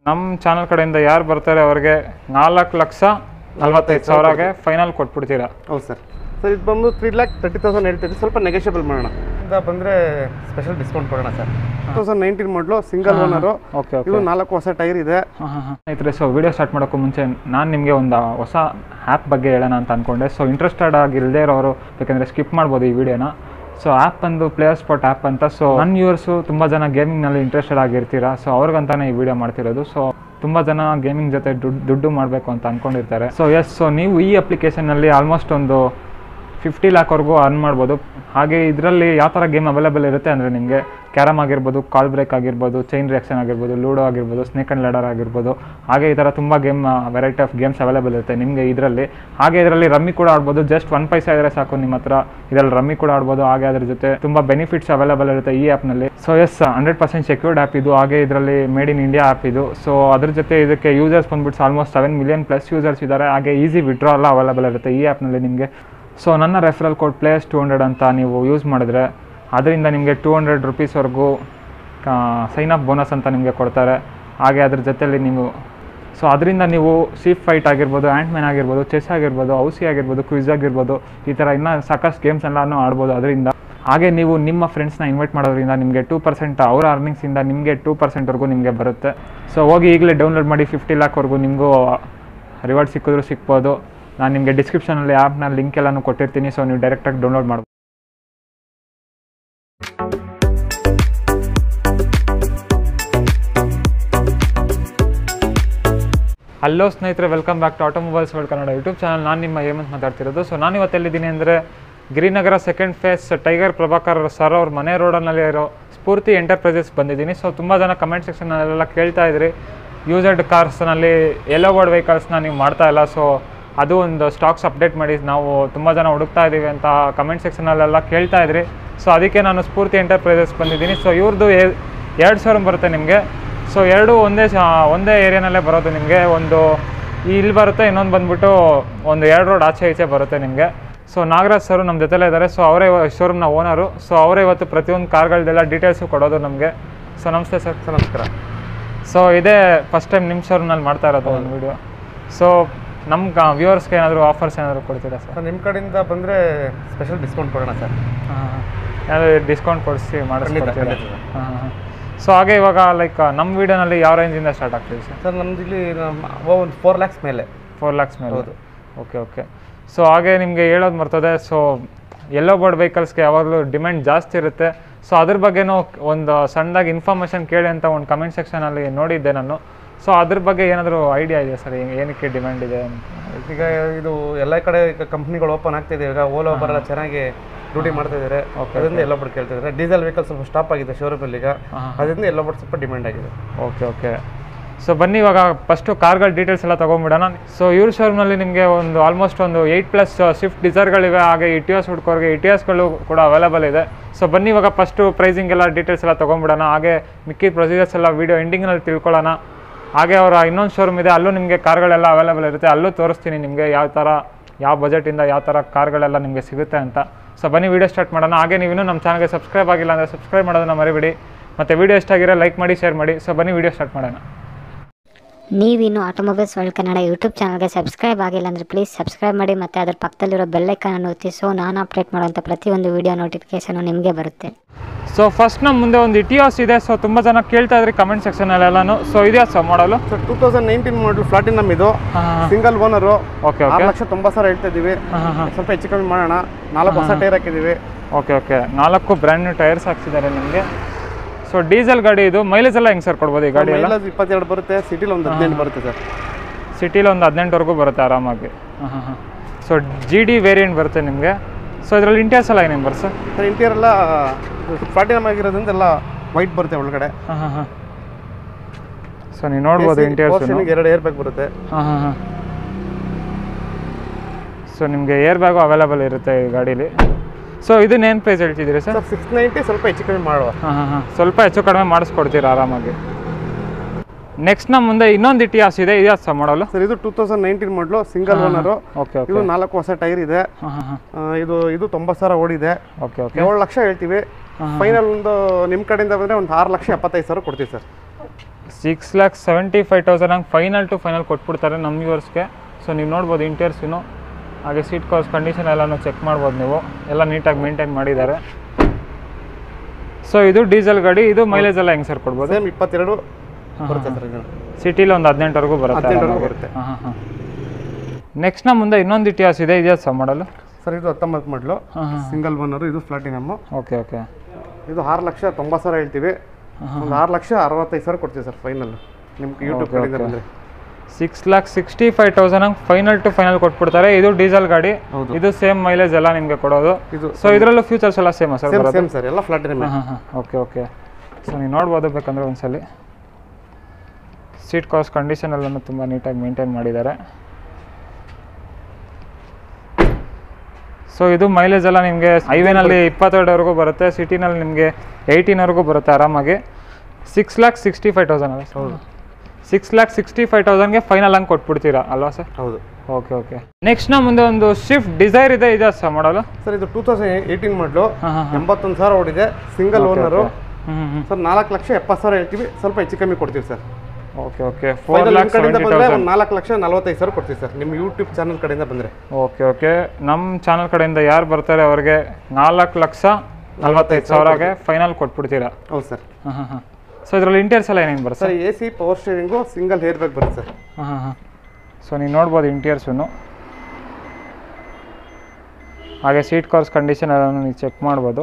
ನಮ್ಮ ಚಾನಲ್ ಕಡೆಯಿಂದ ಯಾರು ಬರ್ತಾರೆ ಅವ್ರಿಗೆ ನಾಲ್ಕು ಲಕ್ಷ ನಲ್ವತ್ತೈದು ಸಾವಿರಗೆ ಫೈನಲ್ ಕೊಟ್ಬಿಡ್ತೀರಾ ಹೌದು ಸರ್ ಸರ್ ಇದು ಬಂದು ತ್ರೀ ಲ್ಯಾಕ್ ತರ್ಟಿ ತೌಸಂಡ್ ಹೇಳ್ತಿದ್ದೆ ಸ್ವಲ್ಪ ನೆಗೋಷಿಯಬಲ್ ಮಾಡೋಣ ಇಂದ ಬಂದರೆ ಸ್ಪೆಷಲ್ ಡಿಸ್ಕೌಂಟ್ ಕೊಡೋಣ ಸರ್ ಟೂ ತೌಸಂಡ್ ನೈನ್ಟೀನ್ ಮಾಡಲು ಸಿಂಗಲ್ ಓನರು ಓಕೆ ಓಕೆ ಇದು ನಾಲ್ಕು ಹೊಸ ಟೈರ್ ಇದೆ ಹಾಂ ಹಾಂ ಹಾಂ ಸ್ನೇಹಿತರೆ ಸೊ ವಿಡಿಯೋ ಸ್ಟಾರ್ಟ್ ಮಾಡೋಕ್ಕೂ ಮುಂಚೆ ನಾನು ನಿಮಗೆ ಒಂದು ಹೊಸ ಆ್ಯಪ್ ಬಗ್ಗೆ ಹೇಳೋಣ ಅಂತ ಅಂದ್ಕೊಂಡೆ ಸೊ ಇಂಟ್ರೆಸ್ಟೆಡ್ ಆಗಿಲ್ಲದೆ ಇರೋರು ಬೇಕಂದರೆ ಸ್ಕಿಪ್ ಮಾಡ್ಬೋದು ಈ ವಿಡಿಯೋನ ಸೊ ಆ್ಯಪ್ ಬಂದು ಪ್ಲೇಯರ್ ಸ್ಪಾಟ್ ಆ್ಯಪ್ ಅಂತ ಸೊ ನನ್ನ ವ್ಯೂವರ್ಸು ತುಂಬ ಜನ ಗೇಮಿಂಗ್ನಲ್ಲಿ ಇಂಟ್ರೆಸ್ಟೆಡ್ ಆಗಿರ್ತೀರಾ ಸೊ ಅವ್ರಿಗಂತಾನೆ ಈ ವಿಡಿಯೋ ಮಾಡ್ತಿರೋದು ಸೊ ತುಂಬ ಜನ ಗೇಮಿಂಗ್ ಜೊತೆ ದುಡ್ಡು ದುಡ್ಡು ಮಾಡಬೇಕು ಅಂತ ಅಂದ್ಕೊಂಡಿರ್ತಾರೆ ಸೊ ಎಸ್ ಸೊ ನೀವು ಈ ಅಪ್ಲಿಕೇಶನಲ್ಲಿ ಆಲ್ಮೋಸ್ಟ್ ಒಂದು ಫಿಫ್ಟಿ ಲ್ಯಾಕ್ವರೆಗೂ ಅರ್ನ್ ಮಾಡ್ಬೋದು ಹಾಗೆ ಇದರಲ್ಲಿ ಯಾವ ಥರ ಗೇಮ್ ಅವೈಲೇಬಲ್ ಇರುತ್ತೆ ಅಂದರೆ ನಿಮಗೆ ಕ್ಯಾರಮ್ ಆಗಿರ್ಬೋದು ಕಾಲ್ ಬ್ರೇಕ್ ಆಗಿರ್ಬೋದು ಚೈನ್ ರಿಯಾಕ್ಷನ್ ಆಗಿರ್ಬೋದು ಲೂಡೋ ಆಗಿರ್ಬೋದು ಸ್ನೇಕ್ ಆ್ಯಂಡ್ ಲ್ಯಾಡರ್ ಆಗಿರ್ಬೋದು ಹಾಗೆ ಈ ಥರ ತುಂಬ game variety of games available ಇರುತ್ತೆ ನಿಮಗೆ ಇದರಲ್ಲಿ ಹಾಗೆ ಇದರಲ್ಲಿ ರಮ್ಮಿ ಕೂಡ ಆಡ್ಬೋದು ಜಸ್ಟ್ ಒನ್ ಪೈಸಾ ಇದ್ರೆ ಸಾಕು ನಿಮ್ಮ ಹತ್ರ ಇದರಲ್ಲಿ ರಮ್ಮಿ ಕೂಡ ಆಡ್ಬೋದು ಹಾಗೆ ಅದ್ರ ಜೊತೆ ತುಂಬ ಬೆನಿಫಿಟ್ಸ್ ಅವೈಲೇಬಲ್ ಇರುತ್ತೆ ಈ ಆ್ಯಪ್ನಲ್ಲಿ so yes hundred percent secured app ಇದು ಹಾಗೆ ಇದರಲ್ಲಿ ಮೇಡ್ ಇನ್ ಇಂಡಿಯಾ ಆ್ಯಪ್ ಇದು ಸೊ ಅದ್ರ ಜೊತೆ ಇದಕ್ಕೆ ಯೂಸರ್ಸ್ ಬಂದ್ಬಿಟ್ಟು almost seven million plus users ಇದ್ದಾರೆ ಹಾಗೆ ಈಸಿ ವಿಡ್ರಾ ಎಲ್ಲ ಅವೈಲೇಬಲ್ ಇರುತ್ತೆ ಈ ಆ್ಯಪ್ನಲ್ಲಿ ನಿಮಗೆ ಸೊ ನನ್ನ referral code players two hundred ಅಂತ ನೀವು ಯೂಸ್ ಮಾಡಿದ್ರೆ ಅದರಿಂದ ನಿಮಗೆ ಟೂ ಹಂಡ್ರೆಡ್ ರುಪೀಸ್ವರೆಗೂ ಸೈನ್ ಅಪ್ ಬೋನಸ್ ಅಂತ ನಿಮಗೆ ಕೊಡ್ತಾರೆ ಹಾಗೆ ಅದ್ರ ಜೊತೆಲಿ ನೀವು ಸೊ ಅದರಿಂದ ನೀವು ಸೀಫ್ ಫೈಟ್ ಆಗಿರ್ಬೋದು ಆ್ಯಂಟ್ ಮ್ಯಾನ್ ಆಗಿರ್ಬೋದು ಚೆಸ್ ಆಗಿರ್ಬೋದು ಔಸಿ ಆಗಿರ್ಬೋದು ಕ್ವಿಜ್ ಆಗಿರ್ಬೋದು ಈ ಥರ ಇನ್ನೂ ಸಾಕಷ್ಟು ಗೇಮ್ಸ್ ಎಲ್ಲನೂ ಆಡ್ಬೋದು ಅದರಿಂದ ಹಾಗೆ ನೀವು ನಿಮ್ಮ ಫ್ರೆಂಡ್ಸ್ನ ಇನ್ವೈಟ್ ಮಾಡೋದ್ರಿಂದ ನಿಮಗೆ ಟೂ ಪರ್ಸೆಂಟ್ ಅವರ ಅರ್ನಿಂಗ್ಸಿಂದ ನಿಮಗೆ ಟೂ ಪರ್ಸೆಂಟ್ವರೆಗೂ ನಿಮಗೆ ಬರುತ್ತೆ ಸೊ ಹೋಗಿ ಈಗಲೇ ಡೌನ್ಲೋಡ್ ಮಾಡಿ ಫಿಫ್ಟಿ ಲ್ಯಾಕ್ವರೆಗೂ ನಿಮಗೂ ರಿವಾರ್ಡ್ ಸಿಕ್ಕಿದ್ರು ಸಿಗ್ಬೋದು ನಾನು ನಿಮಗೆ ಡಿಸ್ಕ್ರಿಪ್ಷನಲ್ಲಿ ಆ್ಯಪ್ನ ಲಿಂಕ್ ಎಲ್ಲನೂ ಕೊಟ್ಟಿರ್ತೀನಿ ಸೊ ನೀವು ಡೈರೆಕ್ಟಾಗಿ ಡೌನ್ಲೋಡ್ ಮಾಡ್ಬೋದು ಹಲೋ ಸ್ನೇಹಿತರೆ welcome back to automobiles world Kannada YouTube channel ನಾನು ನಿಮ್ಮ ಹೇಮಂತ್ ಮಾತಾಡ್ತಿರೋದು ಸೊ ನಾನು ಇವತ್ತೆಲ್ಲಿದ್ದೀನಿ ಅಂದರೆ Girinagar second phase tiger Prabhakar sir ಅವ್ರ ಮನೆ ರೋಡನಲ್ಲಿ ಇರೋ ಸ್ಫೂರ್ತಿ ಎಂಟರ್ಪ್ರೈಸಸ್ ಬಂದಿದ್ದೀನಿ ಸೊ ತುಂಬ ಜನ ಕಮೆಂಟ್ ಸೆಕ್ಷನಲ್ಲೆಲ್ಲ ಕೇಳ್ತಾ ಇದ್ರಿ ಯೂಸರ್ಡ್ ಕಾರ್ಸ್ನಲ್ಲಿ ಎಲ್ಲೋ ಬೋರ್ಡ್ ವೆಹಿಕಲ್ಸ್ನ ನೀವು ಮಾಡ್ತಾ ಇಲ್ಲ ಸೊ ಅದು ಒಂದು ಸ್ಟಾಕ್ಸ್ ಅಪ್ಡೇಟ್ ಮಾಡಿ ನಾವು ತುಂಬ ಜನ ಹುಡುಕ್ತಾ ಇದ್ದೀವಿ ಅಂತ ಕಮೆಂಟ್ ಸೆಕ್ಷನಲ್ಲೆಲ್ಲ ಕೇಳ್ತಾ ಇದ್ರಿ ಸೊ ಅದಕ್ಕೆ ನಾನು ಸ್ಫೂರ್ತಿ ಎಂಟರ್ಪ್ರೈಸಸ್ ಬಂದಿದ್ದೀನಿ ಸೊ ಇವ್ರದ್ದು ಎರಡು ಶೋರೂಮ್ ಬರುತ್ತೆ ನಿಮಗೆ ಸೊ ಎರಡು ಒಂದೇ ಶ- ಒಂದೇ ಏರಿಯಾನಲ್ಲೇ ಬರೋದು ನಿಮಗೆ ಒಂದು ಇಲ್ಲಿ ಬರುತ್ತೆ ಇನ್ನೊಂದು ಬಂದ್ಬಿಟ್ಟು ಒಂದು ಎರಡು ರೋಡ್ ಆಚೆ ಈಚೆ ಬರುತ್ತೆ ನಿಮಗೆ ಸೊ ನಾಗರಾಜ್ ಸರು ನಮ್ಮ ಜೊತೆಲೇ ಇದ್ದಾರೆ ಸೊ ಅವರೇ ಶೋರೂಮ್ನ ಓನರು ಸೊ ಅವರೇ ಇವತ್ತು ಪ್ರತಿಯೊಂದು ಕಾರ್ಗಳದ್ದೆಲ್ಲ ಡೀಟೇಲ್ಸು ಕೊಡೋದು ನಮಗೆ ಸೊ ನಮಸ್ತೆ ಸರ್ ಸರ್ ನಮಸ್ಕಾರ ಸೊ ಇದೇ ಫಸ್ಟ್ ಟೈಮ್ ನಿಮ್ಮ ಶೋರೂಮ್ನಲ್ಲಿ ಮಾಡ್ತಾ ಇರೋದು ಒಂದು ವಿಡಿಯೋ ಸೊ ನಮ್ಮ ವ್ಯೂವರ್ಸ್ಗೆ ಏನಾದರೂ ಆಫರ್ಸ್ ಏನಾದರೂ ಕೊಡ್ತೀರಾ ಸರ್ ಸರ್ ನಿಮ್ಮ ಕಡೆಯಿಂದ ಬಂದರೆ ಸ್ಪೆಷಲ್ ಡಿಸ್ಕೌಂಟ್ ಕೊಡೋಣ ಸರ್ ಹಾಂ ಏನಾದರೂ ಡಿಸ್ಕೌಂಟ್ ಕೊಡಿಸಿ ಮಾಡಿಸ್ಕೊಡ್ತೀರಾ ಖಂಡಿತ ಸರ್. ಹಾಂ ಹಾಂ ಸೊ ಹಾಗೆ ಇವಾಗ ಲೈಕ್ ನಮ್ಮ ವಿಡಿಯೋನಲ್ಲಿ ಯಾವ ರೇಂಜಿಂದ ಸ್ಟಾರ್ಟ್ ಆಗ್ತೀವಿ ಸರ್ ಸರ್ ನಮ್ದು ಇಲ್ಲಿ ನಮ್ಮ ಒಂದು ಫೋರ್ ಲ್ಯಾಕ್ಸ್ ಮೇಲೆ ಫೋರ್ ಲ್ಯಾಕ್ಸ್ ಮೇಲೆ ಹೌದು. ಓಕೆ ಓಕೆ ಸೊ ಹಾಗೆ ನಿಮಗೆ ಹೇಳೋದು ಬರ್ತದೆ ಸೊ ಎಲ್ಲೋ ಬೋರ್ಡ್ ವೆಹಿಕಲ್ಸ್ಗೆ ಯಾವಾಗಲೂ ಡಿಮ್ಯಾಂಡ್ ಜಾಸ್ತಿ ಇರುತ್ತೆ ಸೊ ಅದ್ರ ಬಗ್ಗೆನೂ ಒಂದು ಸಣ್ಣದಾಗಿ ಇನ್ಫಾರ್ಮೇಷನ್ ಕೇಳಿ ಅಂತ ಒಂದು ಕಮೆಂಟ್ ಸೆಕ್ಷನಲ್ಲಿ ನೋಡಿದ್ದೆ ನಾನು ಸೊ ಅದ್ರ ಬಗ್ಗೆ ಏನಾದರೂ ಐಡಿಯಾ ಇದೆಯಾ ಸರ್ ಏನಕ್ಕೆ ಡಿಮ್ಯಾಂಡ್ ಇದೆ ಅಂತ ಈಗ ಇದು ಎಲ್ಲ ಕಡೆ ಈಗ ಕಂಪ್ನಿಗಳು ಓಪನ್ ಆಗ್ತಿದೆ ಈಗ ಓಲೋ ಬರಲ್ಲ ಚೆನ್ನಾಗಿ ಡ್ಯೂಟಿ ಮಾಡ್ತಾ ಇದ್ದಾರೆ ಅದರಿಂದ ಎಲ್ಲ ಬಿಟ್ಟು ಕೇಳ್ತಿದ್ದಾರೆ ಡೀಸೆಲ್ ವೆಹಿಕಲ್ ಸ್ವಲ್ಪ ಸ್ಟಾಪ್ ಆಗಿದೆ ಶೋರೂಮಲ್ಲಿ ಈಗ ಅದರಿಂದ ಎಲ್ಲ ಬಿಟ್ಟು ಸ್ವಲ್ಪ ಡಿಮ್ಯಾಂಡ್ ಆಗಿದೆ ಓಕೆ ಓಕೆ ಸೊ ಬನ್ನಿ ಇವಾಗ ಫಸ್ಟು ಕಾರ್ಗಳ ಡೀಟೇಲ್ಸ್ ಎಲ್ಲ ತೊಗೊಂಬಿಡೋಣ ಸೊ ಇವ್ರ ಶೋರೂಮ್ನಲ್ಲಿ ನಿಮಗೆ ಒಂದು ಆಲ್ಮೋಸ್ಟ್ ಒಂದು ಏಯ್ಟ್ ಪ್ಲಸ್ ಸ್ವಿಫ್ಟ್ ಡಿಸೈರ್ಗಳಿವೆ ಹಾಗೆ ಇಟಿಯಾಸ್ ಹುಡ್ಕೋರಿಗೆ ಇಟಿಯಾಸ್ಗಳು ಕೂಡ ಅವೈಲೇಬಲ್ ಇದೆ ಸೊ ಬನ್ನಿ ಇವಾಗ ಫಸ್ಟು ಪ್ರೈಸಿಂಗ್ ಎಲ್ಲ ಡೀಟೇಲ್ಸ್ ಎಲ್ಲ ತೊಗೊಂಬಿಡೋಣ ಹಾಗೆ ಮಿಕ್ಕಿದ ಪ್ರೊಸೀಜರ್ಸ್ ಎಲ್ಲ ವೀಡಿಯೋ ಎಂಡಿಂಗ್ನಲ್ಲಿ ತಿಳ್ಕೊಳ್ಳೋಣ ಹಾಗೆ ಅವರ ಇನ್ನೊಂದು ಶೋರೂಮ್ ಇದೆ ಅಲ್ಲೂ ನಿಮಗೆ ಕಾರ್ಗಳೆಲ್ಲ ಅವೈಲೇಬಲ್ ಇರುತ್ತೆ ಅಲ್ಲೂ ತೋರಿಸ್ತೀನಿ ನಿಮಗೆ ಯಾವ ಥರ ಯಾವ ಬಜೆಟಿಂದ ಯಾವ ಥರ ಕಾರ್ಗಳೆಲ್ಲ ನಿಮಗೆ ಸಿಗುತ್ತೆ ಅಂತ ಸೊ ಬನ್ನಿ ವೀಡಿಯೋ ಸ್ಟಾರ್ಟ್ ಮಾಡೋಣ ಹಾಗೆ ನೀವು ಇನ್ನೂ ನಮ್ಮ ಚಾನಲ್ಗೆ ಸಬ್ಸ್ಕ್ರೈಬ್ ಆಗಿಲ್ಲ ಅಂದರೆ ಸಬ್ಸ್ಕ್ರೈಬ್ ಮಾಡೋದನ್ನ ಮರಿಬೇಡಿ ಮತ್ತು ವೀಡಿಯೋ ಇಷ್ಟ ಆಗಿರೋ ಲೈಕ್ ಮಾಡಿ ಶೇರ್ ಮಾಡಿ ಸೊ ಬನ್ನಿ ವೀಡಿಯೋ ಸ್ಟಾರ್ಟ್ ಮಾಡೋಣ ನೀವಿನ್ನು ಆಟೋಮೊಬೈಲ್ಸ್ ವರ್ಲ್ಡ್ ಕನ್ನಡ ಯೂಟ್ಯೂಬ್ ಚಾನಲ್ಗೆ ಸಬ್ಸ್ಕ್ರೈಬ್ ಆಗಿಲ್ಲ ಅಂದರೆ ಪ್ಲೀಸ್ ಸಬ್ಸ್ಕ್ರೈಬ್ ಮಾಡಿ ಮತ್ತು ಅದ್ರ ಪಕ್ಕದಲ್ಲಿರೋ ಬೆಲ್ಲೈಕನ್ನು ಒತ್ತಿ ಸೊ ನಾನು ಅಪ್ಡೇಟ್ ಮಾಡುವಂಥ ಪ್ರತಿಯೊಂದು ವೀಡಿಯೋ ನೋಟಿಫಿಕೇಷನು ನಿಮಗೆ ಬರುತ್ತೆ ಸೊ ಫಸ್ಟ್ ನಮ್ಮ ಮುಂದೆ ಒಂದು ಇಟಿಯಾಸ್ ಇದೆ ಸೊ ತುಂಬ ಜನ ಕೇಳ್ತಾ ಇದ್ರಿ ಕಮೆಂಟ್ ಸೆಕ್ಷನಲ್ಲೆಲ್ಲನೂ ಸೊ ಇದೆಯಾ sir model sir two thousand nineteen model platinum ಇದು ಹಾಂ ಸಿಂಗಲ್ ಓನರು ಓಕೆ ಆರು ಓಕೆ ಲಕ್ಷ ತೊಂಬತ್ತು ಸಾವಿರ ಹೇಳ್ತಾ ಇದ್ದೀವಿ ಹಾಂ ಹಾಂ ಹಾಂ ಸ್ವಲ್ಪ ಹೆಚ್ಚು ಕಮ್ಮಿ ಮಾಡೋಣ ನಾಲ್ಕು ಹೊಸ ಟೈರ್ ಹಾಕಿದ್ದೀವಿ ಓಕೆ ಓಕೆ ನಾಲ್ಕು ಬ್ರ್ಯಾಂಡ್ ನ್ಯೂ ಟೈರ್ಸ್ ಹಾಕ್ಸಿದ್ದಾರೆ ನಿಮಗೆ ಸೊ ಡೀಸೆಲ್ ಗಾಡಿ ಇದು ಮೈಲೇಜ್ ಎಲ್ಲ ಹೆಂಗೆ ಸರ್ ಕೊಡ್ಬೋದು ಈ ಗಾಡಿ ಎಲ್ಲ ಮೈಲೇಜ್ ಇಪ್ಪತ್ತೆರಡು ಬರುತ್ತೆ ಸಿಟಿಲಿ ಒಂದು ಹದಿನೆಂಟು ಬರುತ್ತೆ ಸರ್ ಸಿಟಿಲಿ ಒಂದು ಹದಿನೆಂಟುವರೆಗೂ ಬರುತ್ತೆ ಆರಾಮಾಗಿ ಹಾಂ ಹಾಂ ಹಾಂ ಸೊ ಜಿ ಡಿ ವೇರಿಯಂಟ್ ಬರುತ್ತೆ ನಿಮಗೆ ಸೊ ಇದರಲ್ಲಿ ಇಂಟೀರಿಯರ್ಸ್ ಎಲ್ಲ ಏನೇನು ಬರುತ್ತೆ ಸರ್ ಸರ್ ಇಂಟೀರಿಯರ್ ಎಲ್ಲ ಫ್ಲಾಟಿನಮ್ ಆಗಿರೋದ್ರಿಂದ ಎಲ್ಲ ವೈಟ್ ಬರುತ್ತೆ ಒಳಗಡೆ ಹಾಂ ಹಾಂ ಹಾಂ ಸೊ ನೀವು ನೋಡ್ಬೋದು ಇಂಟೀರಿಯರ್ಸ್ ಪೋರ್ಷನ್ಗೆ ಎರಡು ಏರ್ ಬ್ಯಾಗ್ ಬರುತ್ತೆ ಹಾಂ ಹಾಂ ಹಾಂ ಸೊ ನಿಮಗೆ ಏರ್ ಬ್ಯಾಗು ಅವೈಲೇಬಲ್ ಇರುತ್ತೆ ಈ ಗಾಡೀಲಿ ಸೊ ಇದನ್ನೇನು ಪ್ರೈಸ್ ಹೇಳ್ತಿದ್ದೀರಿ ಸರ್ ಸರ್ ಸಿಕ್ಸ್ ನೈಂಟಿ ಸ್ವಲ್ಪ ಹೆಚ್ಚು ಕಮ್ಮಿ ಮಾಡುವ ಹಾಂ ಹಾಂ ಹಾಂ ಸ್ವಲ್ಪ ಹೆಚ್ಚು ಕಡಿಮೆ ಮಾಡಿಸ್ಕೊಡ್ತೀರಾ ಆರಾಮಾಗಿ ನೆಕ್ಸ್ಟ್ ನಮ್ಮ ಮುಂದೆ ಇನ್ನೊಂದು ಇಟಿಯಾಸ್ ಇದೆ ಇದೆಯಾ ಸರ್ ಮಾಡಲು ಸರ್ ಇದು ಟೂ ತೌಸಂಡ್ ನೈನ್ಟೀನ್ ಮಾಡಲು ಸಿಂಗಲ್ ಓನರು ಓಕೆ ಓಕೆ ಇದು ನಾಲ್ಕು ಹೊಸ ಟೈರ್ ಇದೆ ಹಾಂ ಹಾಂ ಹಾಂ ಆ, ಇದು ಇದು ತೊಂಬತ್ತು ಸಾವಿರ ಓಡಿದೆ ಓಕೆ ಓಕೆ ಏಳು ಲಕ್ಷ ಹೇಳ್ತೀವಿ ಫೈನಲ್ ಒಂದು ನಿಮ್ಮ ಕಡೆಯಿಂದ ಬಂದರೆ ಒಂದು ಆರು ಲಕ್ಷ ಎಪ್ಪತ್ತೈದು ಸಾವಿರ ಕೊಡ್ತೀವಿ sir six lakh seventy five thousand ಹಂಗೆ ಫೈನಲ್ ಟು ಫೈನಲ್ ಕೊಟ್ಬಿಡ್ತಾರೆ ನಮ್ಮ ವ್ಯೂವರ್ಸ್ಗೆ ಸೊ ನೀವು ನೋಡ್ಬೋದು ಇಂಟೀರಿಯರ್ಸಿನು ಹಾಗೆ ಸೀಟ್ ಕವರ್ಸ್ ಕಂಡೀಷನ್ ಎಲ್ಲನೂ ಚೆಕ್ ಮಾಡ್ಬೋದು ನೀವು ಎಲ್ಲ ನೀಟಾಗಿ ಮೇಂಟೈನ್ ಮಾಡಿದ್ದಾರೆ ಸೊ ಇದು ಡೀಸೆಲ್ ಗಾಡಿ ಇದು ಮೈಲೇಜ್ ಎಲ್ಲ ಹೆಂಗೆ ಸರ್ ಕೊಡ್ಬೋದು ಸೇಮ್ ಇಪ್ಪತ್ತೆರಡು ಬರುತ್ತೆ ಸರ್ ಇದು ಸಿಟಿಲಿ ಒಂದು ಹದಿನೆಂಟವರೆಗೂ ಬರುತ್ತೆ ಹದಿನೆಂಟರವರೆಗೂ ಆರಾಮಾಗಿ. ಬರುತ್ತೆ. ಹಾಂ ಹಾಂ ಹಾಂ ನೆಕ್ಸ್ಟ್ ನಮ್ಮ ಮುಂದೆ ಇನ್ನೊಂದು ಇತಿಹಾಸ ಇದೆ ಇದೆಯಾ ಸರ್ ಮಾಡಲು ಸರ್ ಇದು ಹತ್ತೊಂಬತ್ತು ಮಾಡಲು ಹಾಂ ಹಾಂ ಸಿಂಗಲ್ ಓನರು ಇದು ಫ್ಲಾಟಿನಮ್ಮು ಓಕೆ ಓಕೆ ಇದು ಆರು ಲಕ್ಷ ತೊಂಬತ್ತು ಸಾವಿರ ಹೇಳ್ತೀವಿ ಒಂದು ಆರು ಲಕ್ಷ ಅರವತ್ತೈದು ಸಾವಿರ ಕೊಡ್ತೀವಿ ಸರ್ ಫೈನಲ್ ನಿಮ್ಗೆ ಯೂಟ್ಯೂಬ್ Okay, ಕಡೆಯಿಂದ okay. ಬಂದರೆ six lakh sixty five thousand ಹಂಗೆ ಫೈನಲ್ ಟು ಫೈನಲ್ ಕೊಟ್ಬಿಡ್ತಾರೆ ಇದು ಡೀಸೆಲ್ ಗಾಡಿ ಹೌದು. ಇದು ಸೇಮ್ ಮೈಲೇಜ್ ಎಲ್ಲ ನಿಮಗೆ ಕೊಡೋದು ಇದು ಸೊ ಇದರಲ್ಲೂ ಫ್ಯೂಚರ್ಸ್ ಎಲ್ಲ ಸೇಮಾ ಸರ್ ಸೇಮ್ ಬರೋದು ಸೇಮ್ ಸರ್ ಎಲ್ಲ ಫ್ಲಾಟಿನಮ್ ಹಾಂ ಹಾಂ ಓಕೆ ಓಕೆ ಸೊ ನೀವು ನೋಡ್ಬೋದು ಬೇಕಂದ್ರೆ ಒಂದ್ಸಲಿ ಸೀಟ್ ಕಾಸ್ಟ್ ಕಂಡೀಷನ್ ಎಲ್ಲನೂ ತುಂಬ ನೀಟಾಗಿ ಮೇಂಟೈನ್ ಮಾಡಿದ್ದಾರೆ ಸೊ ಇದು ಮೈಲೇಜ್ ಎಲ್ಲ ನಿಮಗೆ ಹೈವೇನಲ್ಲಿ ಇಪ್ಪತ್ತೆರಡವರೆಗೂ ಬರುತ್ತೆ ಸಿಟಿನಲ್ಲಿ ನಿಮಗೆ ಏಯ್ಟೀನ್ವರೆಗೂ ಬರುತ್ತೆ ಆರಾಮಾಗಿ six lakh sixty five thousand ಅಲ್ಲ ಹೌದು ಸಿಕ್ಸ್ ಲ್ಯಾಕ್ ಸಿಕ್ಸ್ಟಿ ಫೈವ್ ತೌಸಂಡ್ಗೆ ಫೈನಲ್ ಹಂಗೆ ಕೊಟ್ಬಿಡ್ತೀರಾ ಅಲ್ವಾ ಸರ್ ಹೌದು ಓಕೆ ಓಕೆ ನೆಕ್ಸ್ಟ್ ನಾ ಮುಂದೆ ಒಂದು ಸ್ವಿಫ್ಟ್ ಡಿಸೈರ್ ಇದೆ ಇದೆ ಸರ್ ಮಾಡಲು ಸರ್ ಇದು ಟೂ ತೌಸಂಡ್ ಏಯ್ಟೀನ್ ಮಾಡಲು ಹಾಂ ಹಾಂ ಎಂಬತ್ತೊಂದು ಸಾವಿರ ಓಡಿದೆ ಸಿಂಗಲ್ ಓನರು ಹ್ಞೂ ಹ್ಞೂ ಸರ್ ನಾಲ್ಕು ಲಕ್ಷ ಎಪ್ಪತ್ತು ಸಾವಿರ ಹೇಳ್ತೀವಿ ಸ್ವಲ್ಪ ಹೆಚ್ಚು ಕಮ್ಮಿ ಕೊಡ್ತೀವಿ sir okay okay four final lakh ಕಡೆಯಿಂದ ಸೆವೆಂಟಿ ಬಂದರೆ ತೌಸಂಡ್ ಒಂದು ನಾಲ್ಕು ಲಕ್ಷ ನಲ್ವತ್ತೈದು ಸಾವಿರ ಕೊಡ್ತೀವಿ ಸರ್ ನಿಮ್ಮ ಯೂಟ್ಯೂಬ್ ಚಾನಲ್ ಕಡೆಯಿಂದ ಬಂದರೆ ಓಕೆ ಓಕೆ ನಮ್ಮ ಚಾನಲ್ ಕಡೆಯಿಂದ ಯಾರು ಬರ್ತಾರೆ ಅವ್ರಿಗೆ ನಾಲ್ಕು ಲಕ್ಷ ನಲ್ವತ್ತೈದು ಸಾವಿರಗೆ ಫೈನಲ್ ಕೊಟ್ಬಿಡ್ತೀರಾ ಹೌದು ಸರ್ ಹಾಂ ಹಾಂ ಹಾಂ ಸೊ ಇದರಲ್ಲಿ ಇಂಟೀರಿಯರ್ಸ್ ಎಲ್ಲ ಏನೇನು ಬರುತ್ತೆ sir A C power steering single hair bag ಬರುತ್ತೆ ಸರ್ ಹಾಂ ಹಾಂ ಹಾಂ ಸೊ ನೀವು ನೋಡ್ಬೋದು ಇಂಟೀರಿಯರ್ಸನ್ನು ಹಾಗೆ ಸೀಟ್ ಕವರ್ಸ್ ಕಂಡೀಷನ್ ಎಲ್ಲ ನೀವು ಚೆಕ್ ಮಾಡ್ಬೋದು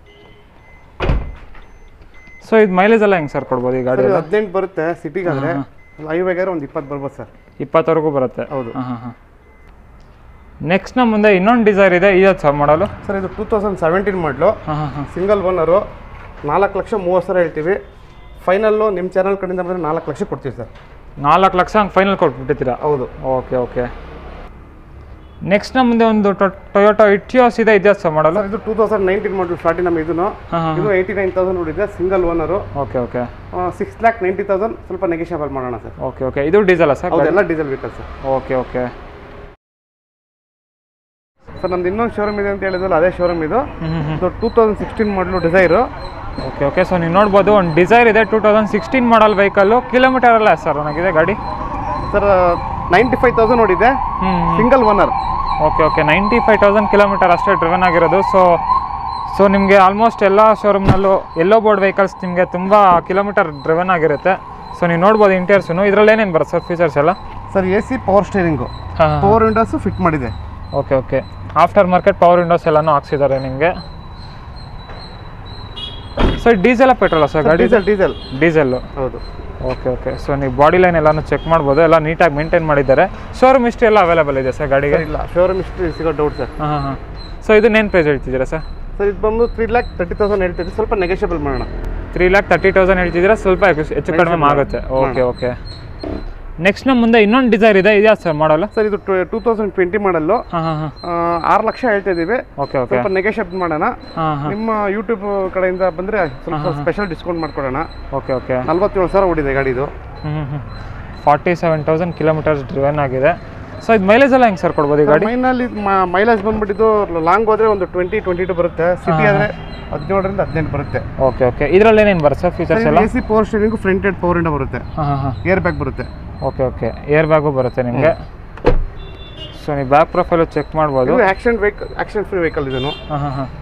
ಸೊ ಇದು ಮೈಲೇಜ್ ಎಲ್ಲ ಹೆಂಗೆ ಸರ್ ಕೊಡ್ಬೋದು ಈ ಗಾಡಿ ಸರ್ ಎಲ್ಲ ಹದಿನೆಂಟು ಬರುತ್ತೆ ಸಿಟಿಗಾದರೆ ಹೈವೇಗಾದ್ರೆ ಒಂದು ಇಪ್ಪತ್ತು ಬರ್ಬೋದು ಸರ್ ಇಪ್ಪತ್ತವರೆಗೂ ಬರುತ್ತೆ ಹೌದು. ಹಾಂ ಹಾಂ ಹಾಂ ನೆಕ್ಸ್ಟ್ ನಮ್ಮ ಮುಂದೆ ಇನ್ನೊಂದು ಡಿಸೈರ್ ಇದೆ ಇದೆ ಸರ್ ಮಾಡಲು ಸರ್ ಇದು ಟೂ ತೌಸಂಡ್ ಸೆವೆಂಟೀನ್ ಮಾಡಲು ಹಾಂ ಹಾಂ ಹಾಂ ಸಿಂಗಲ್ ಓನರು ನಾಲ್ಕು ಲಕ್ಷ ಮೂವತ್ತು ಸಾವಿರ ಹೇಳ್ತೀವಿ ಫೈನಲ್ಲು ನಿಮ್ಮ ಚಾನಲ್ ಕಡೆಯಿಂದ ಬಂದರೆ ನಾಲ್ಕು ಲಕ್ಷ ಕೊಡ್ತೀವಿ ಸರ್ ನಾಲ್ಕು ಲಕ್ಷ ಹಂಗೆ ಫೈನಲ್ ಕೊಟ್ಬಿಟ್ಟಿದ್ದೀರಾ ಹೌದು ಓಕೆ ಓಕೆ ನೆಕ್ಸ್ಟ್ ನಮ್ಮ ಮುಂದೆ ಒಂದು ಟೊಯೋಟೋ ಇಟಿಯೋಸ್ ಇದೆ ಇದೆಯಾ ಸರ್ ಮಾಡಲು ಸರ್ ಇದು ಟೂ ತೌಸಂಡ್ ನೈನ್ಟೀನ್ ಮಾಡಲು ಫ್ಲಾಟಿ ನಮ್ಮ ಇದನ್ನು ಹಾಂ ಹಾಂ ಇದು ಏಯ್ಟಿ ನೈನ್ ತೌಸಂಡ್ ನೋಡಿದೆ single owner okay okay six lakh ninety thousand ಸ್ವಲ್ಪ ನೆಗೆಷಿಯಬಲ್ ಮಾಡೋಣ ಸರ್ ಓಕೆ ಓಕೆ ಇದು ಡೀಸೆಲ್ಲ ಸರ್ ಹೌದೆಲ್ಲ diesel vehicle sir okay okay sir ನಮ್ದು ಇನ್ನೊಂದು ಶೋರೂಮ್ ಇದೆ ಅಂತ ಹೇಳಿದ್ವಲ್ಲ ಅದೇ ಶೋರೂಮ್ ಇದು ಹ್ಞೂ ಹ್ಞೂ ಇದು two thousand sixteen model Dzire okay okay so ನೀವು ನೋಡ್ಬೋದು ಒಂದು ಡಿಸೈರ್ ಇದೆ two thousand sixteen model vehicle kilometre ಅಲ್ಲ ಸರ್ ನನಗಿದೆ ಗಾಡಿ ಸರ್ ನೈಂಟಿ ಫೈವ್ ತೌಸಂಡ್ ನೋಡಿದೆ ಹ್ಞೂ single owner okay okay ninety five thousand kilometre ಅಷ್ಟೇ ಡ್ರಿವನ್ ಆಗಿರೋದು ಸೊ ಸೊ ನಿಮಗೆ ಆಲ್ಮೋಸ್ಟ್ ಎಲ್ಲ ಶೋರೂಮ್ನಲ್ಲೂ ಎಲ್ಲೋ ಬೋರ್ಡ್ ವೆಹಿಕಲ್ಸ್ ನಿಮಗೆ ತುಂಬ ಕಿಲೋಮೀಟರ್ ಡ್ರಿವನ್ ಆಗಿರುತ್ತೆ ಸೊ ನೀವು ನೋಡ್ಬೋದು ಇಂಟೀರಿಯರ್ಸು ಇದರಲ್ಲಿ ಏನೇನು ಬರುತ್ತೆ ಸರ್ ಫೀಚರ್ಸ್ ಎಲ್ಲ sir A C power steering ಹಾಂ ಪವರ್ ವಿಂಡೋಸು ಫಿಟ್ ಮಾಡಿದೆ okay okay after market power windows ಎಲ್ಲನೂ ಹಾಕ್ಸಿದ್ದಾರೆ ನಿಮಗೆ ಸೊ ಡೀಸೆಲ್ಲ ಪೆಟ್ರೋಲ ಸರ್ ಗಾಡಿ ಡೀಸೆಲ್ ಡೀಸೆಲ್ ಡೀಸೆಲ್ಲು ಹೌದು ಓಕೆ ಓಕೆ ಸೊ ನೀವು ಬಾಡಿ ಲೈನ್ ಎಲ್ಲನೂ ಚೆಕ್ ಮಾಡ್ಬೋದು ಎಲ್ಲ ನೀಟಾಗಿ ಮೇಂಟೈನ್ ಮಾಡಿದ್ದಾರೆ ಶೋರೂಮ್ ಇಷ್ಟು ಎಲ್ಲ ಅವೈಲೇಬಲ್ ಇದೆ ಸರ್ ಗಾಡಿಗೆ ಸರ್ ಇಲ್ಲ ಶೋರೂಮ್ ಇಷ್ಟು ಸಿಗೋ ಡೌಟ್ ಸರ್ ಹಾಂ ಹಾಂ ಹಾಂ ಸೊ ಇದನ್ನೇನು ಪ್ರೈಸ್ ಹೇಳ್ತಿದ್ದೀರಾ ಸರ್ ಸರ್ ಇದು ಬಂದು ತ್ರೀ ಲ್ಯಾಕ್ ತರ್ಟಿ ತೌಸಂಡ್ ಹೇಳ್ತಿದ್ದೆ ಸ್ವಲ್ಪ ನೆಗೆಷಿಯಬಲ್ ಮಾಡೋಣ ತ್ರೀ ಲ್ಯಾಕ್ ತರ್ಟಿ ತೌಸಂಡ್ ಹೇಳ್ತಿದ್ದೀರಾ ಸ್ವಲ್ಪ ಹೆಚ್ಚು- ಹೆಚ್ಚು ಕಡಿಮೆ ಆಗುತ್ತೆ ಓಕೆ ಓಕೆ ನೆಕ್ಸ್ಟ್ ನಮ್ಮ ಮುಂದೆ ಇನ್ನೊಂದು ಡಿಸೈರ್ ಇದೆ ಇದೆಯಾ ಸರ್ ಮಾಡಲ್ಲ ಸರ್ ಇದು ಟೂ ತೌಸಂಡ್ ಟ್ವೆಂಟಿ ಮಾಡಲ್ಲು ಹಾಂ ಹಾಂ ಹಾಂ ಆರು ಲಕ್ಷ ಹೇಳ್ತಾ ಇದ್ದೀವಿ ಓಕೆ ಓಕೆ ಸ್ವಲ್ಪ ನೆಗೆಷಿಯಬಲ್ ಮಾಡೋಣ ಹಾಂ ಹಾಂ ನಿಮ್ಮ ಯೂಟ್ಯೂಬ್ ಕಡೆಯಿಂದ ಬಂದರೆ ಸ್ವಲ್ಪ ಸ್ಪೆಷಲ್ ಡಿಸ್ಕೌಂಟ್ ಮಾಡ್ಕೊಡೋಣ ಓಕೆ ಓಕೆ ನಲ್ವತ್ತೇಳು ಸಾವಿರ ಓಡಿದೆ ಗಾಡಿದು ಹ್ಞೂ ಹ್ಞೂ forty seven thousand kilometres driven ಆಗಿದೆ ಸೊ ಇದು ಮೈಲೇಜ್ ಎಲ್ಲ ಹೆಂಗೆ ಸರ್ ಕೊಡ್ಬೋದು ಈ ಗಾಡಿ ಮೈನಲ್ಲಿ ಮೈಲೇಜ್ ಬಂದ್ಬಿಟ್ಟಿದ್ದು ಲಾಂಗ್ ಹೋದ್ರೆ ಒಂದು ಟ್ವೆಂಟಿ ಟ್ವೆಂಟಿ ಟು ಬರುತ್ತೆ ಸಿಟಿ ಆದರೆ ಹದಿನೇಳರಿಂದ ಹದಿನೆಂಟು ಬರುತ್ತೆ ಓಕೆ ಓಕೆ ಇದರಲ್ಲಿ ಏನೇನು ಬರುತ್ತೆ ಸರ್ ಫೀಚರ್ಸ್ ಎಲ್ಲ A C power steering front head power ಇಂಡ ಬರುತ್ತೆ ಹಾಂ ಹಾಂ ಹಾಂ ಏರ್ ಬ್ಯಾಗ್ ಬರುತ್ತೆ ಓಕೆ ಓಕೆ ಏರ್ ಬ್ಯಾಗು ಬರುತ್ತೆ ನಿಮಗೆ ಸೊ ನೀವು ಬ್ಯಾಕ್ ಪ್ರೊಫೈಲು ಚೆಕ್ ಮಾಡ್ಬೋದು ಇದು action vehicle action free vehicle ಇದನ್ನು ಹಾಂ ಹಾಂ ಹಾಂ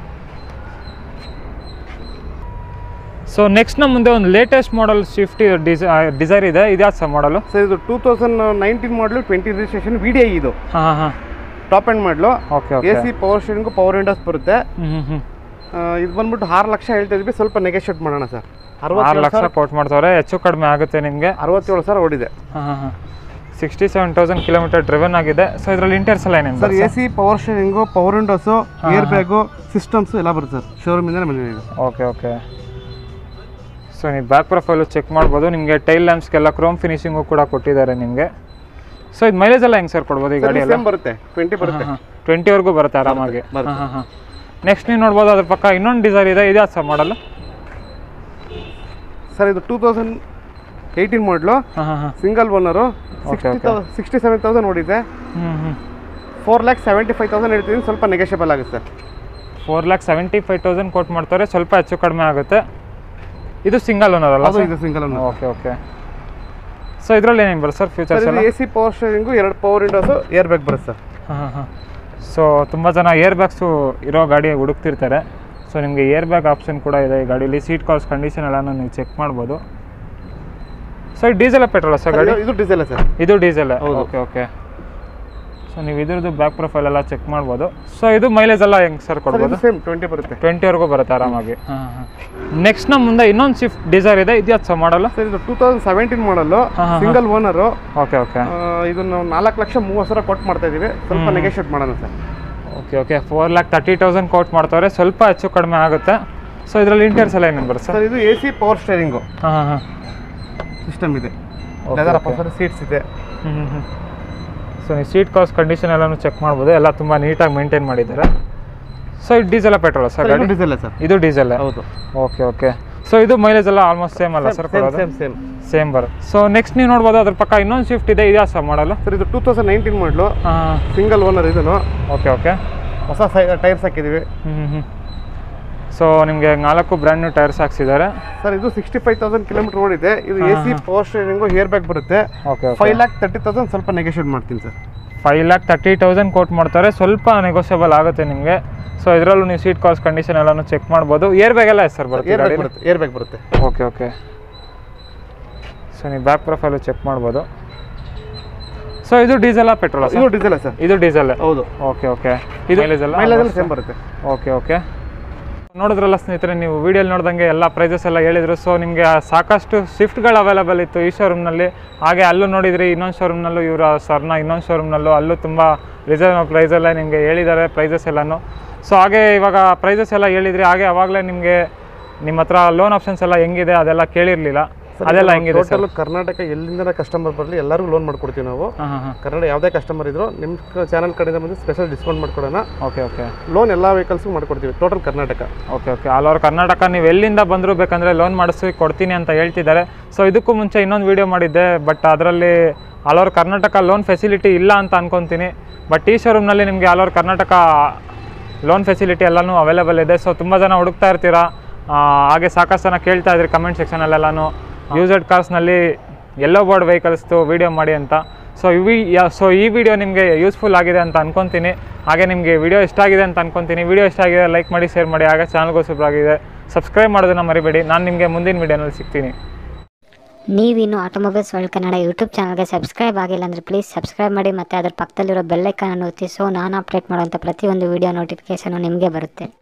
ಸೊ ನೆಕ್ಸ್ಟ್ ನಮ್ಮ ಮುಂದೆ ಒಂದು latest model Swift Dzire Dzire ಇದೆ ಇದ್ಯಾವ್ದು ಸರ್ ಮಾಡಲು ಸರ್ ಇದು two thousand nineteen model twenty registration V D I ಇದು ಹಾಂ ಹಾಂ ಹಾಂ top end model okay A okay C power steering power windows ಬರುತ್ತೆ ಹ್ಞೂ ಹ್ಞೂ ಹ್ಞೂ ಆ, ಇದು ಬಂದ್ಬಿಟ್ಟು ಆರು ಲಕ್ಷ ಹೇಳ್ತಾ ಇದ್ವಿ ಸ್ವಲ್ಪ ನೆಗೆಷಿಯೇಟ್ ಮಾಡೋಣ ಸರ್ ಆರು ಅರವತ್ತೇಳು ಲಕ್ಷ ಸಾವಿರ ಕೋಟ್ ಮಾಡ್ತವ್ರೆ ಹೆಚ್ಚು ಕಡಿಮೆ ಆಗುತ್ತೆ ನಿಮಗೆ ಅರವತ್ತೇಳು ಸಾವಿರ ಓಡಿದೆ ಹಾಂ ಹಾಂ ಹಾಂ sixty seven thousand kilometre driven ಆಗಿದೆ ಸೊ ಇದರಲ್ಲಿ ಇಂಟರ್ಸ್ ಎಲ್ಲ ಏನೇನು sir A C power steering power windows air bag systems ಎಲ್ಲ ಬರುತ್ತೆ ಸರ್ ಶೋರೂಮಿಂದನೇ ಬಂದಿದೆ ಇದು ಓಕೆ ಓಕೆ ಸೊ ನೀವು ಬ್ಯಾಕ್ ಪ್ರೊಫೈಲು ಚೆಕ್ ಮಾಡ್ಬೋದು ನಿಮಗೆ ಟೈಲ್ ಲ್ಯಾಂಪ್ಸ್ಗೆಲ್ಲ ಕ್ರೋಮ್ ಫಿನಿಶಿಂಗು ಕೂಡ ಕೊಟ್ಟಿದ್ದಾರೆ ನಿಮಗೆ ಸೊ ಇದು ಮೈಲೇಜ್ ಎಲ್ಲ ಹೆಂಗೆ ಸರ್ ಕೊಡ್ಬೋದು ಈ ಗಾಡಿ ಎಲ್ಲ ಸೇಮ್ ಬರುತ್ತೆ ಟ್ವೆಂಟಿ ಬರುತ್ತೆ ಹಾಂ ಟ್ವೆಂಟಿವರೆಗೂ ಬರುತ್ತೆ ಆರಾಮಾಗಿ ಹಾಂ ಬರುತ್ತೆ. ಹಾಂ ಹಾಂ ನೆಕ್ಸ್ಟ್ ನೀವು ನೋಡ್ಬೋದು ಅದ್ರ ಪಕ್ಕ ಇನ್ನೊಂದು ಡಿಸೈರ್ ಇದೆ ಇದೆ ಸರ್ ಮಾಡಲು ಸರ್ ಇದು ಟೂ ತೌಸಂಡ್ ಏಯ್ಟೀನ್ ಮಾಡಲು ಹಾಂ ಹಾಂ ಹಾಂ ಸಿಂಗಲ್ ಓನರು Okay, ಸಿಕ್ಸ್ಟಿ ತೌ ಸಿಕ್ಸ್ಟಿ ಸೆವೆನ್ ತೌಸಂಡ್ ಓಡಿದೆ ಹ್ಞೂ ಹ್ಞೂ four lakh seventy five thousand ಹೇಳ್ತೀನಿ ಸ್ವಲ್ಪ ನೆಗೆಷಿಯಬಲ್ ಆಗುತ್ತೆ four lakh seventy five thousand ಕೊಟ್ಟು ಮಾಡ್ತಾರೆ ಸ್ವಲ್ಪ ಹೆಚ್ಚು ಕಡಿಮೆ ಆಗುತ್ತೆ ಇದು ಸಿಂಗಲ್ ಓನರ್ ಅಲ್ಲ ಅದು ಇದು single owner okay okay so ಇದರಲ್ಲಿ ಏನೇನು ಬರುತ್ತೆ ಸರ್ ಸರ್ ಫ್ಯೂಚರ್ಸ್ ಇದು ಎಲ್ಲ ಎ ಸಿ ಪವರ್ ಸ್ಟೇರಿಂಗು ಎರಡು ಪವರ್ ವಿಂಡೋಸು ಏರ್ ಬ್ಯಾಗ್ ಬರುತ್ತೆ ಸರ್ ಹಾಂ ಹಾಂ ಹಾಂ ಸೊ ತುಂಬ ಜನ ಏರ್ ಬ್ಯಾಗ್ಸು ಇರೋ ಗಾಡಿ ಹುಡುಕ್ತಿರ್ತಾರೆ ಸೊ ನಿಮಗೆ ಏರ್ ಬ್ಯಾಗ್ ಆಪ್ಷನ್ ಕೂಡ ಇದೆ ಈ ಗಾಡೀಲಿ ಸೀಟ್ ಕವರ್ಸ್ ಕಂಡೀಷನ್ ಎಲ್ಲನೂ ನೀವು ಚೆಕ್ ಮಾಡ್ಬೋದು ಸೊ ಇದು ಡೀಸೆಲ್ ಪೆಟ್ರೋಲ ಸರ್ ಗಾಡಿ ಇದು ಡೀಸೆಲ್ ಸರ್ ಇದು ಡೀಸೆಲ್ ಹೌದು. ಓಕೆ ಓಕೆ ಸೊ ನೀವು ಇದ್ರದ್ದು ಬ್ಯಾಕ್ ಪ್ರೊಫೈಲ್ ಎಲ್ಲ ಚೆಕ್ ಮಾಡ್ಬೋದು ಸೊ ಇದು ಮೈಲೇಜ್ ಎಲ್ಲ ಹೆಂಗೆ ಸರ್ ಸರ್ ಕೊಡ್ಬೋದು ಇದು ಸೇಮ್ ಟ್ವೆಂಟಿ ಬರುತ್ತೆ ಟ್ವೆಂಟಿವರೆಗೂ ಬರುತ್ತೆ ಆರಾಮಾಗಿ ಹಾಂ ಹಾಂ ನೆಕ್ಸ್ಟ್ ನಮ್ಮ ಮುಂದೆ ಇನ್ನೊಂದು ಸ್ವಿಫ್ಟ್ ಡಿಸೈರ್ ಇದೆ ಇದು ಯಾವ್ದು ಸರ್ ಮಾಡಲ್ಲ ಸರ್ ಇದು ಟೂ ತೌಸಂಡ್ ಸೆವೆಂಟೀನ್ ಮಾಡಲು ಹಾ, ಹಾ, ಸಿಂಗಲ್ ಓನರು ಓಕೆ ಓಕೆ ಇದು ನಾವು ನಾಲ್ಕು ಲಕ್ಷ ಮೂವತ್ತು ಸಾವಿರ ಕೊಟ್ಟು ಮಾಡ್ತಾ ಇದೀವಿ ಸ್ವಲ್ಪ ನೆಗೋಷಿಯೇಟ್ ಮಾಡೋಣ sir okay okay four lakh thirty thousand quote ಮಾಡ್ತಾರೆ ಸ್ವಲ್ಪ ಹೆಚ್ಚು ಕಡಿಮೆ ಆಗುತ್ತೆ ಸೊ ಇದರಲ್ಲಿ ಇಂಟೀರಿಯರ್ಸ್ ಎಲ್ಲ ಏನೇನು ಬರುತ್ತೆ ಸರ್ ಸರ್ ಇದು ಎ ಸಿ ಪವರ್ ಸ್ಟೇರಿಂಗು ಹಾಂ ಹಾಂ ಹಾಂ ಸಿಸ್ಟಮ್ ಇದೆ Okay, leather okay. Upholstery seats ಇದೆ ಹ್ಞೂ ಹ್ಞೂ ಹ್ಞೂ ಸೊ ನೀವು ಸೀಟ್ ಕಾಸ್ಟ್ ಕಂಡೀಷನ್ ಎಲ್ಲನೂ ಚೆಕ್ ಮಾಡ್ಬೋದು ಎಲ್ಲ ತುಂಬ ನೀಟಾಗಿ ಮೇಂಟೈನ್ ಮಾಡಿದ್ದಾರೆ ಸೊ ಇದು ಡೀಸೆಲ್ ಪೆಟ್ರೋಲ್ ಸರ್ ಸರ್ ಗಾಡಿ ಇದು ಡೀಸೆಲ್ ಸರ್ ಇದು ಡೀಸೆಲ್ ಹೌದು ಓಕೆ ಓಕೆ ಸೊ ಇದು ಮೈಲೇಜ್ ಎಲ್ಲ ಆಲ್ಮೋಸ್ಟ್ ಸೇಮ್ ಅಲ್ಲ ಸರ್ ಸೇಮ್ ಕೊಡೋದು ಸೇಮ್ ಸೇಮ್ ಸೇಮ್ ಬರುತ್ತೆ ಸೊ ನೆಕ್ಸ್ಟ್ ನೀವು ನೋಡ್ಬೋದು ಅದ್ರ ಪಕ್ಕ ಇನ್ನೊಂದು ಸ್ವಿಫ್ಟ್ ಇದೆ ಇದೆಯಾ ಸರ್ ಮಾಡಲು ಸರ್ ಇದು ಟೂ ತೌಸಂಡ್ ನೈನ್ಟೀನ್ ಮಾಡಲು ಹಾಂ ಸಿಂಗಲ್ ಓನರ್ ಇದನ್ನು ಓಕೆ ಓಕೆ ಹೊಸ ಸೈ ಟೈರ್ಸ್ ಹಾಕಿದ್ದೀವಿ ಹ್ಞೂ ಹ್ಞೂ ಹ್ಞೂ ಸೊ ನಿಮಗೆ ನಾಲ್ಕು ಬ್ರ್ಯಾಂಡ್ ನ್ಯೂ ಟೈರ್ಸ್ ಹಾಕ್ಸಿದ್ದಾರೆ ಸರ್ ಇದು ಸಿಕ್ಸ್ಟಿ ಫೈವ್ ತೌಸಂಡ್ ಕಿಲೋಮೀಟರ್ ಓಡಿದೆ ಇದು A C power steering air bag ಬರುತ್ತೆ okay okay five lakh thirty thousand ಸ್ವಲ್ಪ ನೆಗೋಷಿಯೇಟ್ ಮಾಡ್ತೀನಿ sir five lakh thirty thousand quote ಮಾಡ್ತಾರೆ ಸ್ವಲ್ಪ ನೆಗೋಷಿಯಬಲ್ ಆಗುತ್ತೆ ನಿಮಗೆ ಸೊ ಇದರಲ್ಲೂ ನೀವು ಸೀಟ್ ಕಾಸ್ಟ್ ಕಂಡೀಷನ್ ಎಲ್ಲನೂ ಚೆಕ್ ಮಾಡ್ಬೋದು ಏರ್ ಬ್ಯಾಗ್ ಎಲ್ಲ ಸರ್ ಬರುತ್ತೆ ಏರ್ ಬ್ಯಾಗ್ ಗಾಡಿ ಬರುತ್ತೆ ಏರ್ ಬ್ಯಾಗ್ ಬರುತ್ತೆ ಓಕೆ ಓಕೆ ಸೊ ನೀವು ಬ್ಯಾಕ್ ಪ್ರೊಫೈಲು ಚೆಕ್ ಮಾಡ್ಬೋದು ಸೊ ಇದು ಡೀಸೆಲ್ಲ ಪೆಟ್ರೋಲ ಇದು ಡೀಸೆಲ್ ಸರ್ ಇದು ಡೀಸೆಲ್ ಹೌದು ಓಕೆ ಓಕೆ ಇದು ಮೈಲೇಜ್ ಎಲ್ಲ ಮೈಲೇಜ್ ಎಲ್ಲ ಸೇಮ್ ಬರುತ್ತೆ ಓಕೆ ಓಕೆ ನೋಡಿದ್ರಲ್ಲ ಸ್ನೇಹಿತರೆ ನೀವು ವಿಡಿಯೋಲಿ ನೋಡ್ದಂಗೆ ಎಲ್ಲ ಪ್ರೈಸಸ್ ಎಲ್ಲ ಹೇಳಿದ್ರು ಸೊ ನಿಮಗೆ ಸಾಕಷ್ಟು ಸ್ವಿಫ್ಟ್ಗಳು ಅವೈಲೇಬಲ್ ಇತ್ತು ಈ ಶೋರೂಮ್ನಲ್ಲಿ ಹಾಗೆ ಅಲ್ಲೂ ನೋಡಿದ್ರಿ ಇನ್ನೊಂದು ಶೋರೂಮ್ನಲ್ಲೂ ಇವರ ಸರ್ನ ಇನ್ನೊಂದು ಶೋರೂಮ್ನಲ್ಲೂ ಅಲ್ಲೂ ತುಂಬ ರಿಸರ್ವ್ ಪ್ರೈಸಲ್ಲೇ ನಿಮಗೆ ಹೇಳಿದ್ದಾರೆ ಪ್ರೈಸಸ್ ಎಲ್ಲನೂ ಸೊ ಹಾಗೆ ಇವಾಗ ಪ್ರೈಸಸ್ ಎಲ್ಲ ಹೇಳಿದ್ರಿ ಹಾಗೆ ಅವಾಗಲೇ ನಿಮಗೆ ನಿಮ್ಮ ಹತ್ರ ಲೋನ್ ಆಪ್ಷನ್ಸ್ ಎಲ್ಲ ಹೆಂಗಿದೆ ಅದೆಲ್ಲ ಕೇಳಿರಲಿಲ್ಲ ಅದೆಲ್ಲ ಹೆಂಗಿದೆ ಸರ್ ಟೋಟಲ್ ಕರ್ನಾಟಕ ಎಲ್ಲಿಂದ ಕಸ್ಟಮರ್ ಬರಲಿ ಎಲ್ಲರಿಗೂ ಲೋನ್ ಮಾಡ್ಕೊಡ್ತೀವಿ ನಾವು ಹಾಂ ಹಾಂ ಹಾಂ ಕನ್ನಡ ಯಾವುದೇ ಕಸ್ಟಮರ್ ಇದ್ರು ನಿಮ್ಮ ಚಾನಲ್ ಕಡೆಯಿಂದ ಬಂದು ಸ್ಪೆಷಲ್ ಡಿಸ್ಕೌಂಟ್ ಮಾಡ್ಕೊಡೋಣ ಓಕೆ ಓಕೆ ಲೋನ್ ಎಲ್ಲ ವೆಹಿಕಲ್ಸ್ಗೂ ಮಾಡ್ಕೊಡ್ತೀವಿ total Karnataka okay okay all over Karnataka ನೀವು ಎಲ್ಲಿಂದ ಬಂದರೂ ಬೇಕಂದರೆ ಲೋನ್ ಮಾಡಿಸಿ ಕೊಡ್ತೀನಿ ಅಂತ ಹೇಳ್ತಿದ್ದಾರೆ ಸೊ ಇದಕ್ಕೂ ಮುಂಚೆ ಇನ್ನೊಂದು ವೀಡಿಯೋ ಮಾಡಿದ್ದೆ ಬಟ್ ಅದರಲ್ಲಿ all over Karnataka loan facility ಇಲ್ಲ ಅಂತ ಅನ್ಕೊತೀನಿ ಬಟ್ ಈ ಶೋರೂಮ್ನಲ್ಲಿ ನಿಮಗೆ all over Karnataka loan facility ಎಲ್ಲನೂ ಅವೈಲೇಬಲ್ ಇದೆ ಸೊ ತುಂಬ ಜನ ಹುಡುಕ್ತಾ ಇರ್ತೀರಾ ಆ, ಹಾಗೆ ಸಾಕಷ್ಟು ಜನ ಕೇಳ್ತಾ ಇದ್ರಿ ಕಮೆಂಟ್ ಸೆಕ್ಷನಲ್ಲೆಲ್ಲನೂ ಯೂಸೆಡ್ ಕಾರ್ಸ್ನಲ್ಲಿ ಎಲ್ಲೋ ಬೋರ್ಡ್ ವೆಹಿಕಲ್ಸ್ದು ವೀಡಿಯೋ ಮಾಡಿ ಅಂತ ಸೊ ಇವಿ ಸೊ ಈ ವಿಡಿಯೋ ನಿಮಗೆ ಯೂಸ್ಫುಲ್ ಆಗಿದೆ ಅಂತ ಅನ್ಕೊತೀನಿ ಹಾಗೆ ನಿಮಗೆ ವಿಡಿಯೋ ಇಷ್ಟ ಆಗಿದೆ ಅಂತ ಅನ್ಕೊತೀನಿ ವಿಡಿಯೋ ಇಷ್ಟ ಆಗಿದೆ ಲೈಕ್ ಮಾಡಿ ಶೇರ್ ಮಾಡಿ ಹಾಗೆ ಚಾನಲ್ಗೂ ಸೂಪರ್ ಆಗಿದೆ ಸಬ್ಸ್ಕ್ರೈಬ್ ಮಾಡೋದನ್ನ ಮರಿಬೇಡಿ ನಾನು ನಿಮಗೆ ಮುಂದಿನ ವಿಡಿಯೋನಲ್ಲಿ ಸಿಗ್ತೀನಿ ನೀವಿನ್ನು ಆಟೋಮೊಬೈಲ್ಸ್ ವರ್ಲ್ಡ್ ಕನ್ನಡ ಯೂಟ್ಯೂಬ್ ಚಾನಲ್ಗೆ ಸಬ್ಸ್ಕ್ರೈಬ್ ಆಗಿಲ್ಲ ಅಂದರೆ ಪ್ಲೀಸ್ ಸಬ್ಸ್ಕ್ರೈಬ್ ಮಾಡಿ ಮತ್ತು ಅದ್ರ ಪಕ್ಕದಲ್ಲಿರೋ ಬೆಲ್ಲೈಕನನ್ನು ಒತ್ತಿ ಸೊ ನಾನು ಅಪ್ಡೇಟ್ ಮಾಡುವಂಥ ಪ್ರತಿಯೊಂದು ವೀಡಿಯೋ ನೋಟಿಫಿಕೇಷನು ನಿಮಗೆ ಬರುತ್ತೆ